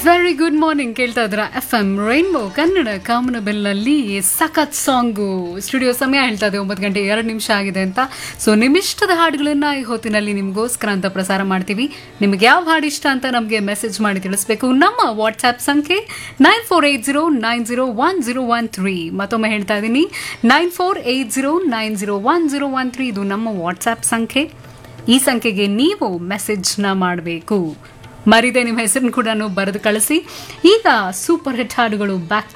very good morning ಕೇಳ್ತಾ ಇದ್ರ F M rainbow Kannada ಕಾಮನ ಬೆಲ್ನಲ್ಲಿ ಸಖತ್ ಸಾಂಗು ಸ್ಟುಡಿಯೋ ಸಮಯ ಹೇಳ್ತಾ ಇದೆ ಒಂಬತ್ತು ಗಂಟೆ ಎರಡು ನಿಮಿಷ ಆಗಿದೆ ಅಂತ ಸೊ ನಿಮ್ಮಿಷ್ಟದ ಹಾಡುಗಳನ್ನ ಈ ಹೊತ್ತಿನಲ್ಲಿ ನಿಮಗೋಸ್ಕರ ಅಂತ ಪ್ರಸಾರ ಮಾಡ್ತೀವಿ ನಿಮಗೆ ಯಾವ ಹಾಡು ಇಷ್ಟ ಅಂತ ನಮಗೆ ಮೆಸೇಜ್ ಮಾಡಿ ತಿಳಿಸ್ಬೇಕು ನಮ್ಮ ವಾಟ್ಸ್ಆ್ಯಪ್ ಸಂಖ್ಯೆ nine four eight zero nine zero one zero one three ಮತ್ತೊಮ್ಮೆ ಹೇಳ್ತಾ ಇದ್ದೀನಿ nine four eight zero nine zero one zero one three ಇದು ನಮ್ಮ ವಾಟ್ಸ್ಆ್ಯಪ್ ಸಂಖ್ಯೆ ಈ ಸಂಖ್ಯೆಗೆ ನೀವು ಮೆಸೇಜ್ನ ಮಾಡಬೇಕು ಮರಿದೆ ನಿಮ್ಮ ಹೆಸರನ್ನು ಕೂಡ ಬರೆದು ಕಳಿಸಿ ಈಗ ಸೂಪರ್ ಹಿಟ್ ಹಾಡುಗಳು ಬ್ಯಾಕ್